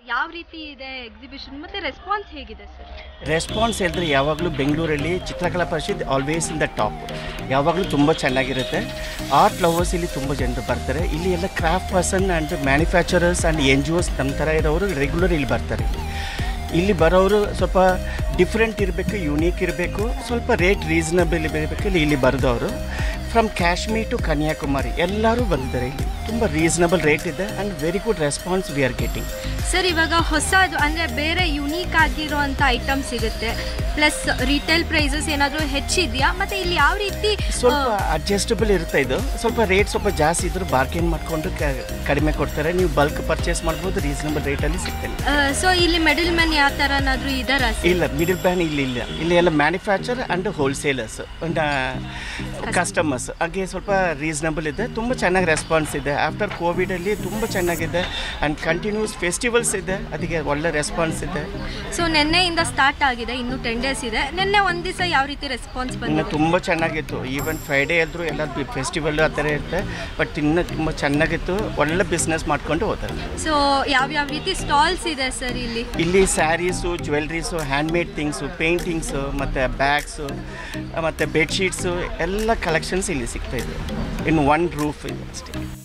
ಯಾವ ರೀತಿ ಇದೆ ಎಕ್ಸಿಬಿಷನ್ ಮತ್ತೆ ರೆಸ್ಪಾನ್ಸ್ ಹೇಗಿದೆ ಸರ್ ರೆಸ್ಪಾನ್ಸ್ ಹೇಳಿದ್ರೆ ಯಾವಾಗಲೂ ಬೆಂಗಳೂರಲ್ಲಿ Chitrakala Parishath always in the top ಯಾವಾಗಲೂ ತುಂಬ ಚೆನ್ನಾಗಿರುತ್ತೆ ಆರ್ಟ್ ಲವರ್ಸ್ ಇಲ್ಲಿ ತುಂಬ ಜನರು ಬರ್ತಾರೆ ಇಲ್ಲಿ ಎಲ್ಲ craft person and manufacturers and N G Os ನಮ್ಮ ಥರ ಇರೋರು ರೆಗ್ಯುಲರ್ ಇಲ್ಲಿ ಬರ್ತಾರೆ ಇಲ್ಲಿ ಬರೋರು ಸ್ವಲ್ಪ ಡಿಫ್ರೆಂಟ್ ಇರಬೇಕು ಯುನೀಕ್ ಇರಬೇಕು ಸ್ವಲ್ಪ ರೇಟ್ ರೀಸನಬಲ್ ಇರಬೇಕು ಇಲ್ಲಿ ಇಲ್ಲಿ ಬರೆದವರು ಫ್ರಮ್ ಕಾಶ್ಮೀರ್ ಟು ಕನ್ಯಾಕುಮಾರಿ ಎಲ್ಲರೂ ಬಂದಿದ್ದಾರೆ ಇಲ್ಲಿ ತುಂಬ ರೀಸನಬಲ್ ರೇಟ್ ಇದೆ and very good response we are getting sir ಇವಾಗ ಹೊಸದು ಅಂದರೆ ಬೇರೆ ಯುನೀಕ್ ಆಗಿರುವಂಥ ಐಟಮ್ ಸಿಗುತ್ತೆ ಪ್ಲಸ್ ರಿಟೇಲ್ ಪ್ರೈಸಸ್ ಏನಾದರೂ ಹೆಚ್ಚಿದೆಯಾ ಮತ್ತು ಇಲ್ಲಿ ಯಾವ ರೀತಿ ಸ್ವಲ್ಪ ಅಡ್ಜಸ್ಟಬಲ್ ಇರುತ್ತೆ ಇದು ಸ್ವಲ್ಪ ರೇಟ್ ಸ್ವಲ್ಪ ಜಾಸ್ತಿ ಇದ್ರೂ ಬಾರ್ಗೇನ್ ಮಾಡಿಕೊಂಡು ಕಡಿಮೆ ಕೊಡ್ತಾರೆ ನೀವು ಬಲ್ಕ್ ಪರ್ಚೇಸ್ ಮಾಡ್ಬೋದು ರೀಸನಬಲ್ ರೇಟಲ್ಲಿ ಸಿಗ್ತೇನೆ ಸೊ ಇಲ್ಲಿ ಮಿಡಲ್ ಮ್ಯಾನ್ ಯಾವ ಥರನಾದರೂ ಇದ್ದಾರಾ ಸರ್ ಇಲ್ಲ ಮಿಡಲ್ ಬ್ಯಾನ್ ಇಲ್ಲಿ ಇಲ್ಲ ಇಲ್ಲಿ ಎಲ್ಲ ಮ್ಯಾನುಫ್ಯಾಕ್ಚರ್ ಆ್ಯಂಡ್ ಹೋಲ್ಸೇಲರ್ಸ್ ಕಸ್ಟಮರ್ಸ್ ಹಾಗೆ ಸ್ವಲ್ಪ ರೀಸನಬಲ್ ಇದೆ ತುಂಬ ಚೆನ್ನಾಗಿ ರೆಸ್ಪಾನ್ಸ್ ಇದೆ ಆಫ್ಟರ್ ಕೋವಿಡಲ್ಲಿ ತುಂಬ ಚೆನ್ನಾಗಿದೆ ಆ್ಯಂಡ್ ಕಂಟಿನ್ಯೂಸ್ ಫೆಸ್ಟಿವಲ್ಸ್ ಇದೆ ಅದಕ್ಕೆ ಒಳ್ಳೆ ರೆಸ್ಪಾನ್ಸ್ ಇದೆ ಸೊ ನಿನ್ನೆಯಿಂದ ಸ್ಟಾರ್ಟ್ ಆಗಿದೆ ಇನ್ನು ಟೆನ್ ಡೇಸ್ ಇದೆ ನಿನ್ನೆ ಒಂದು ದಿವಸ ಯಾವ ರೀತಿ ರೆಸ್ಪಾನ್ಸ್ ಇನ್ನು ಬಂದಿದೆ ತುಂಬ ಚೆನ್ನಾಗಿತ್ತು ಈವನ್ ಫ್ರೈಡೇ ಆದರೂ ಎಲ್ಲ ಫೆಸ್ಟಿವಲ್ ಆ ಥರ ಇರುತ್ತೆ ಬಟ್ ಇನ್ನೂ ತುಂಬ ಚೆನ್ನಾಗಿತ್ತು ಒಳ್ಳೆ ಬಿಸ್ನೆಸ್ ಮಾಡ್ಕೊಂಡು ಹೋಗ್ತಾರೆ ಸೊ ಯಾವ್ಯಾವ ರೀತಿ ಸ್ಟಾಲ್ಸ್ ಇದೆ ಸರ್ ಇಲ್ಲಿ ಇಲ್ಲಿ sarees jewelleries handmade things paintings ಮತ್ತು ಬ್ಯಾಗ್ಸು ಮತ್ತು ಬೆಡ್ಶೀಟ್ಸು ಎಲ್ಲ ಕಲೆಕ್ಷನ್ಸ್ ಇಲ್ಲಿ ಸಿಗ್ತಾ ಇದೆ ಇನ್ನು ಒನ್ ರೂಫ್ ಇದೆ ಅಷ್ಟೇ